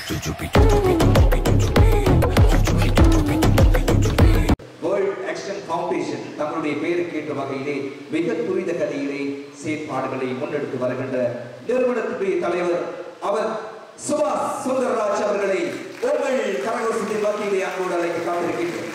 world action foundation தங்களுடைய பெயருக்கு ஏற்ற வகையிலே மிக துரித கதியிலே செயற்பாடுகளை முன்னெடுத்து வருகின்ற நிறுவனத்துடைய தலைவர் அவர் சுபாஷ் சுந்தரராஜ் அவர்களை உங்கள் கரகோசத்தின் வகையிலே அன்போடு அழைக்க காத்திருக்கின்றோம்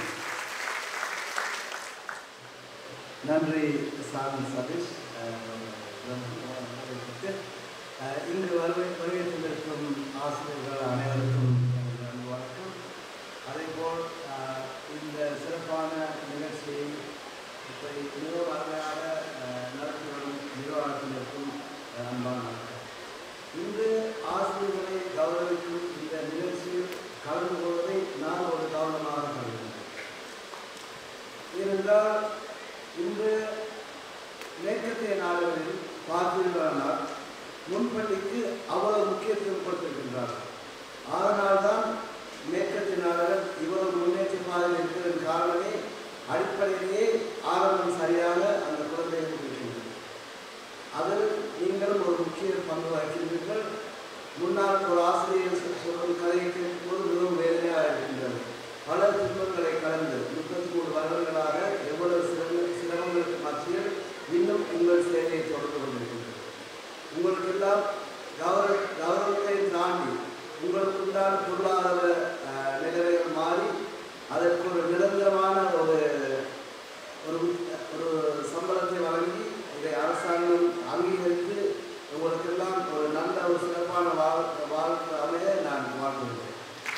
நன்றி சாமி சதீஷ் அஹ், அஹ், இங்கு வருகை வருகைத்திருக்கும் ஆசிரியர்கள் அனைவருக்கும் எனது அன்பு வணக்கம் அதேபோல் அஹ், இந்த சிறப்பான நிகழ்ச்சியை இப்படி மிக அருமையாக அஹ், நடத்தி வரும் நிர்வாகத்தினருக்கும் அஹ், அன்பான வணக்கம் இன்று ஆசிரியர்களை கௌரவிக்கும் இந்த நிகழ்ச்சியில் கலந்து கொள்வதை நான் ஒரு கவனமாக கருதுகிறேன் ஏனென்றால் இன்று மேற்கத்திய நாடுகளில் பார்த்தீர்களானால் முன்பள்ளிக்கு அவ்வளவு முக்கியத்துவம் கொடுத்திருக்கின்றார்கள் அதனால்தான் மேற்கத்திய நாடுகள் இவ்வளவு முன்னேற்ற பாதையில் இருக்கிறதன் காரணமே அடிப்படையிலேயே ஆரம்பம் சரியாக அந்த குழந்தைகளுக்கு இருக்கின்றது அதில் நீங்களும் ஒரு முக்கிய பங்கு வகிக்கின்றீர்கள் முன்னாள் ஒரு ஆசிரியர் சொ- சொல்லும் கதையை கேட்கும்போது மிகவும் வேதனையாக இருக்கின்றது பல துன்பங்களை கடந்து முப்பத்தி மூணு வருடங்களாக எவ்வளவு சிரம சிரமங்களுக்கு மத்தியில் இன்னும் உங்கள் சேவையை தொடர்ந்து கொண்டிருக்கின்றது உங்களுக்கு எல்லாம் கௌரவ கௌரவத்தை தாண்டி உங்களுக்கு உண்டான பொருளாதார அஹ், நிலைமைகள் மாறி அதற்கு ஒரு நிரந்தரமான ஒரு ஒரு ஒரு சம்பளத்தை வழங்கி இதை அரசாங்கம் அங்கீகரித்து உங்களுக்கெல்லாம் ஒரு நல்ல ஒரு சிறப்பான வாழ் வாழ்க்கை அமைய நான் வாழ்ந்துள்ளேன்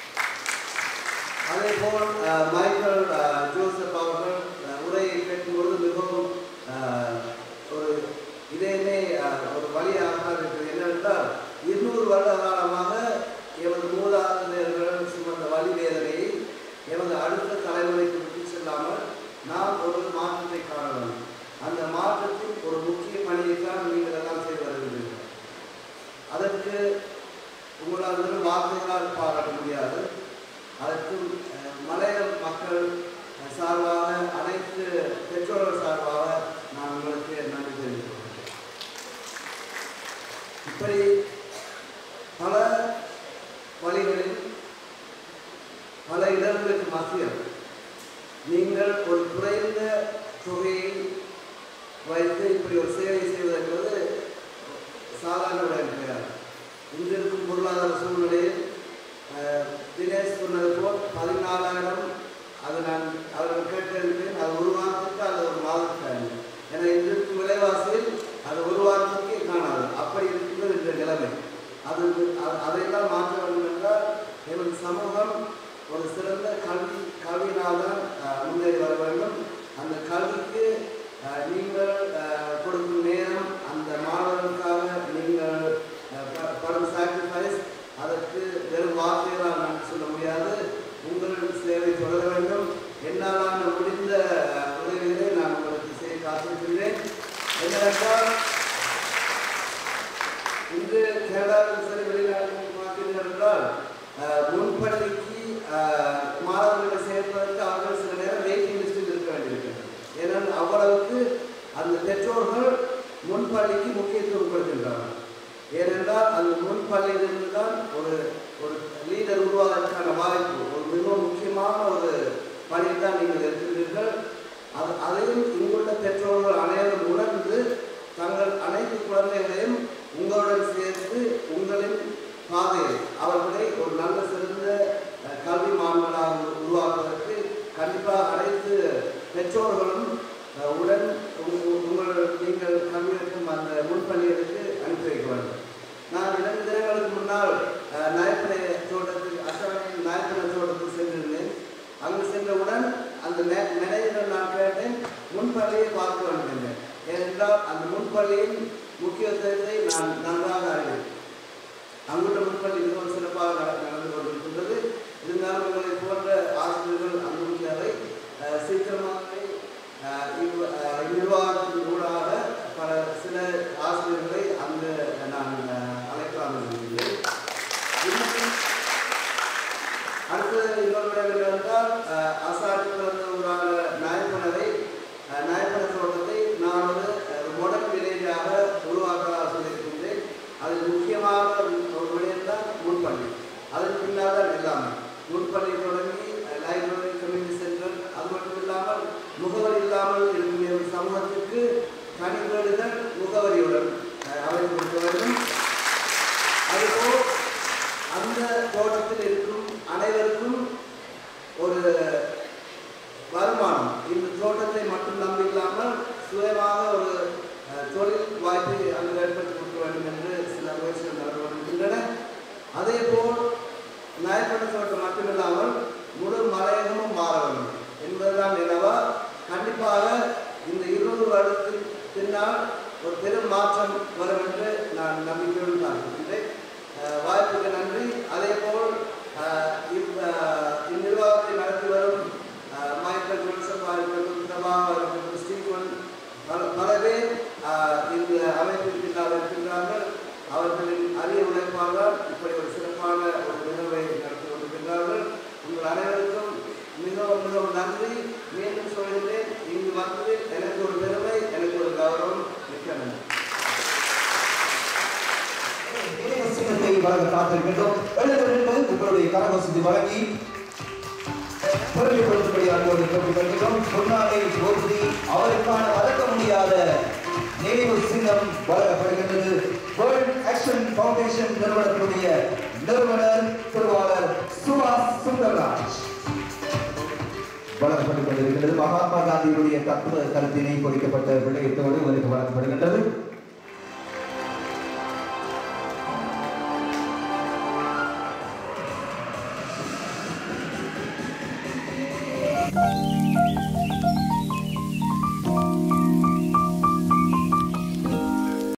அதே போல் அஹ், மைக்கேல் அஹ், ஜோசப் அவர்கள் அஹ், உரையை கேட்கும்பொழுது மிகவும் அஹ், ஒரு இதயமே அஹ், ஒரு வழியாக இருக்கிறது என்னவென்றால் இருநூறு வருட காலமாக எமது மூதாதையர்கள் சுமந்த வழி வேதனையை எமது அடுத்த தலைமுறைக்கு விட்டு செல்லாமல் நாம் ஒரு மாற்றத்தை காண வேண்டும் அந்த மாற்றத்தில் ஒரு முக்கிய பணியைத்தான் நீங்கள் எல்லாம் செய்து வருகிறீர்கள் அதற்கு உங்களால் வெறும் வார்த்தைகளால் பாராட்ட முடியாது அதற்கு அஹ், மலைய மக்கள் அஹ், சார்பாக அனைத்து பெற்றோர்கள் சார்பாக நான் உங்களுக்கு நன்றி தெரிவித்துக் கொள்கிறேன் இப்படி பல வழிகளில் பல இடங்களுக்கு மத்தியில் நீங்கள் ஒரு குறைந்த தொகையை வைத்து இப்படி ஒரு சேவை செய்வது என்பது சாதாரண விடயம் கிடையாது இன்று இருக்கும் பொருளாதார சூழ்நிலையில் அஹ், தினேஷ் சொன்னது போல் பதினாலாயிரம் அது நான் அவர்கள் கேட்டிருக்கிறேன் அது ஒரு மாதத்துக்கு அல்லது ஒரு மாதத்துக்கு ஏன்னா இன்று இருக்கும் விலைவாசியில் அது ஒரு வாரத்துக்கே காணாது அப்படி இருக்கிறது இந்த நிலைமை அது அது- அதையெல்லாம் மாற்ற வேண்டும் என்றால் எமது சமூகம் ஒரு சிறந்த கல்வி கல்வியினால் தான் அஹ், முன்னேறி வர வேண்டும் அந்த கல்விக்கு அஹ், நீங்கள் அஹ், கொடுக்கும் நேரம் அந்த மாணவர்களுக்காக நீங்கள் அஹ், ப- படும் சாக்ரிஃபைஸ் அதற்கு வெறும் வார்த்தைகளால் நான் சொல்ல முடியாது உங்களின் சேவை தொடர வேண்டும் என்னாலான முடிந்த அஹ், உதவிகளை நான் உங்களுக்கு செய்ய காத்திருக்கின்றேன் என்னவென்றால் இன்று கேரளாவில் சரி வெளிநாட்டில் பார்த்தீர்கள் என்றால் அஹ், முன்பள்ளிக்கு அஹ், மாணவர்களை சேர்ப்பதற்கு அவர்கள் சில நேரம் வெயிட்டிங் லிஸ்டில் இருக்க வேண்டியிருக்கிறது ஏனால் அவ்வளவுக்கு அந்த பெற்றோர்கள் முன்பள்ளிக்கு முக்கியத்துவம் கொடுக்கின்றார்கள் ஏனென்றால் அந்த முன்பள்ளியிலிருந்து தான் ஒரு ஒரு லீடர் உருவாவதற்கான வாய்ப்பு ஒரு மிகவும் முக்கியமான ஒரு பணியில் தான் நீங்கள் இருக்கின்றீர்கள் அது அதையும் இங்குள்ள பெற்றோர்கள் அனைவரும் உணர்ந்து தங்கள் அனைத்து குழந்தைகளையும் உங்களுடன் சேர்த்து உங்களின் பாதையில் அவர்களை ஒரு நல்ல சிறந்த அஹ், கல்வி மாணவர்களாக உருவாக்குவதற்கு கண்டிப்பாக அனைத்து பெற்றோர்களும் அஹ், உடன் உங்க- உங்க- உங்கள் நீங்கள் கல்விக்கும் அந்த முன்பள்ளிகளுக்கு அனுப்பி வைக்க வேண்டும் நான் இரண்டு தினங்களுக்கு முன்னால் அஹ், நாயப்பனை தோட்டத்தில் அசவனின் நாயப்பனை தோட்டத்தில் சென்றிருந்தேன் அங்கு சென்றவுடன் அந்த மே- மேனேஜர் நான் கேட்டேன் முன்பள்ளியை பார்க்க வேண்டும் என்றேன் ஏனென்றால் அந்த முன்பள்ளியின் முக்கியத்துவத்தை நான் நன்றாக அறிவேன் அங்குள்ள முன்பள்ளி மிகவும் சிறப்பாக நட- நடந்து கொண்டிருக்கின்றது இருந்தாலும் உங்களை போன்ற ஆசிரியர்கள் அங்குள்ளவை அஹ், சீக்கிரமாகவே அஹ், இவ்- அஹ், நிர்வாகத்தின் ஊடாக பல சில ஆசிரியர்களை அங்கு நான் அஹ், அழைக்கலாம் இருக்கிறேன் இன்னும் அடுத்தது இன்னொரு விடம் என்னவென்றால் அஹ், அசாட்டு பிறந்த ஊரான நாயப்பனவை அஹ், நாயப்பன தோட்டத்தை நான் ஒரு அஹ், மாடர்ன் வில்லேஜாக உருவாக்க சொல்லியிருக்கின்றேன் அதில் முக்கியமான ஒரு விடயம் தான் முன்பள்ளி அதற்கு பின்னால் தான் எல்லாமே நூற்பள்ளி தொடங்கி லைப்ரரி கம்யூனிட்டி சென்டர் அது மட்டும் இல்லாமல் முகவரி இல்லாமல் இருக்கிற ஒரு சமூகத்திற்கு தனிவீடுகள் முகவரியுடன் அஹ், அமைத்து கொடுக்க வேண்டும் அதுபோல் அந்த தோட்டத்தில் இருக்கும் அனைவருக்கும் ஒரு வருமானம் இந்த தோட்டத்தை மட்டும் நம்பி இல்லாமல் சுயமாக ஒரு அஹ், தொழில் வாய்ப்பை அங்கு ஏற்படுத்தி கொடுக்க வேண்டும் என்று சில முயற்சிகள் நடந்து கொண்டிருக்கின்றன அதே போல் நயப்பட்ட தோட்டம் மட்டுமில்லாமல் முழு மலையகமும் மாற வேண்டும் என்பதுதான் நிலவா கண்டிப்பாக இந்த இருபது வருடத்தின் பின்னால் ஒரு பெரும் மாற்றம் வரும் என்று நான் நம்பிக்கையுடன் பார்க்கின்றேன் அஹ், வாய்ப்புக்கு நன்றி அதே போல் அஹ், இவ்- அஹ், இந்நிர்வாகத்தை நடத்தி வரும் அஹ், மைக்கேல் ஜோசப் இருக்கட்டும் பிரபா இருக்கட்டும் ஸ்டீஃபன் பல பல பேர் அஹ், இந்த அமைப்பின் பின்னால் இருக்கின்றார்கள் அவர்களின் அரிய உழைப்பாளர் இப்படி ஒரு சிறப்பான ஒரு நிகழ்வை நடத்தி கொண்டிருக்கின்றார்கள் உங்கள் அனைவருக்கும் மிகவும் மிகவும் நன்றி மீண்டும் சொல்கிறேன் இங்கு வந்தது எனக்கு ஒரு பெருமை எனக்கு ஒரு கௌரவம் மிக்க நன்றி சின்னத்தை வழங்க காத்திருக்கின்றோம் எழுந்திருந்து உங்களுடைய கரகோசத்தை வழங்கி பெருமைப்படுத்தும்படி அன்போடு கேட்டுக்கொள்கிறோம் பொன்னாடை போர்த்தி அவருக்கான மறக்க முடியாத நினைவு சின்னம் வழங்கப்படுகின்றது வேர்ல்ட் ஆக்ஷன் ஃபவுண்டேஷன் நிறுவனத்தினுடைய நிறுவனர் திருவாளர் சுபாஷ் சுந்தர்ராஜ் வழங்கப்பட்டுக் கொண்டிருக்கிறது மகாத்மா காந்தியுடைய தத்துவ கருத்தினை பொறிக்கப்பட்ட விடயத்தோடு இவருக்கு வழங்கப்படுகின்றது